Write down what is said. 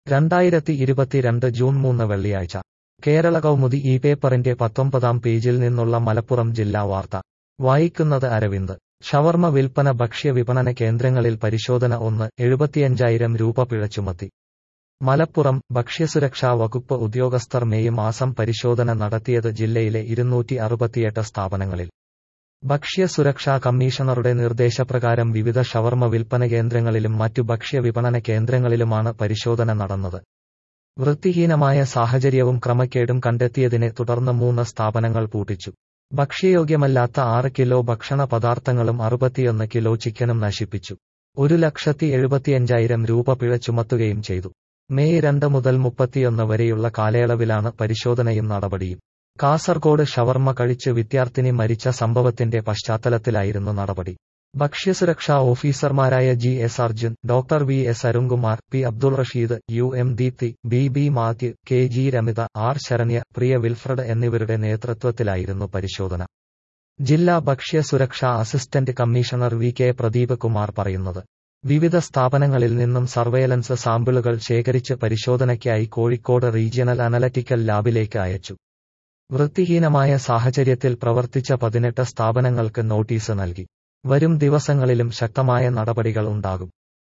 രണ്ടായിരത്തി ഇരുപത്തിരണ്ട് ജൂൺ മൂന്ന് വെള്ളിയാഴ്ച കേരള കൗമുദി ഈ പേപ്പറിന്റെ പത്തൊമ്പതാം പേജിൽ നിന്നുള്ള മലപ്പുറം ജില്ലാ വാർത്ത വായിക്കുന്നത് അരവിന്ദ് ഷവർമ വിൽപ്പന ഭക്ഷ്യ വിപണന കേന്ദ്രങ്ങളിൽ പരിശോധന ഒന്ന് എഴുപത്തിയഞ്ചായിരം രൂപ പിഴ ചുമത്തി മലപ്പുറം ഭക്ഷ്യസുരക്ഷാ വകുപ്പ് ഉദ്യോഗസ്ഥർ മെയ് മാസം പരിശോധന നടത്തിയത് ജില്ലയിലെ ഇരുന്നൂറ്റി അറുപത്തിയെട്ട് സ്ഥാപനങ്ങളിൽ ഭക്ഷ്യ സുരക്ഷാ കമ്മീഷണറുടെ നിർദ്ദേശപ്രകാരം വിവിധ ഷവർമ വിൽപ്പന കേന്ദ്രങ്ങളിലും മറ്റു ഭക്ഷ്യ വിപണന കേന്ദ്രങ്ങളിലുമാണ് പരിശോധന നടന്നത് വൃത്തിഹീനമായ സാഹചര്യവും ക്രമക്കേടും കണ്ടെത്തിയതിനെ തുടർന്ന് മൂന്ന് സ്ഥാപനങ്ങൾ പൂട്ടിച്ചു ഭക്ഷ്യയോഗ്യമല്ലാത്ത ആറ് കിലോ ഭക്ഷണ പദാർത്ഥങ്ങളും അറുപത്തിയൊന്ന് കിലോ ചിക്കനും നശിപ്പിച്ചു ഒരു ലക്ഷത്തി എഴുപത്തിയഞ്ചായിരം രൂപ പിഴ ചുമത്തുകയും ചെയ്തു മെയ് രണ്ട് മുതൽ മുപ്പത്തിയൊന്ന് വരെയുള്ള കാലയളവിലാണ് പരിശോധനയും നടപടിയും കാസർഗോഡ് ഷവർമ കഴിച്ച് വിദ്യാർത്ഥിനി മരിച്ച സംഭവത്തിന്റെ പശ്ചാത്തലത്തിലായിരുന്നു നടപടി ഭക്ഷ്യസുരക്ഷാ ഓഫീസർമാരായ G S Arjun doctor V S Arunkumar P Abdul Rasheed U M Deepthi B B Mathew K G Ramitha R Saranya Priya Wilfred എന്നിവരുടെ നേതൃത്വത്തിലായിരുന്നു പരിശോധന ജില്ലാ ഭക്ഷ്യ സുരക്ഷാ assistant commissioner V K Pradeep Kumar പറയുന്നത് വിവിധ സ്ഥാപനങ്ങളിൽ നിന്നും സർവൈലൻസ് സാമ്പിളുകൾ ശേഖരിച്ച് പരിശോധനയ്ക്കായി കോഴിക്കോട് റീജിയണൽ അനലറ്റിക്കൽ ലാബിലേക്ക് അയച്ചു വൃത്തിഹീനമായ സാഹചര്യത്തിൽ പ്രവർത്തിച്ച പതിനെട്ട് സ്ഥാപനങ്ങൾക്ക് നോട്ടീസ് നൽകി വരും ദിവസങ്ങളിലും ശക്തമായ നടപടികൾ ഉണ്ടാകും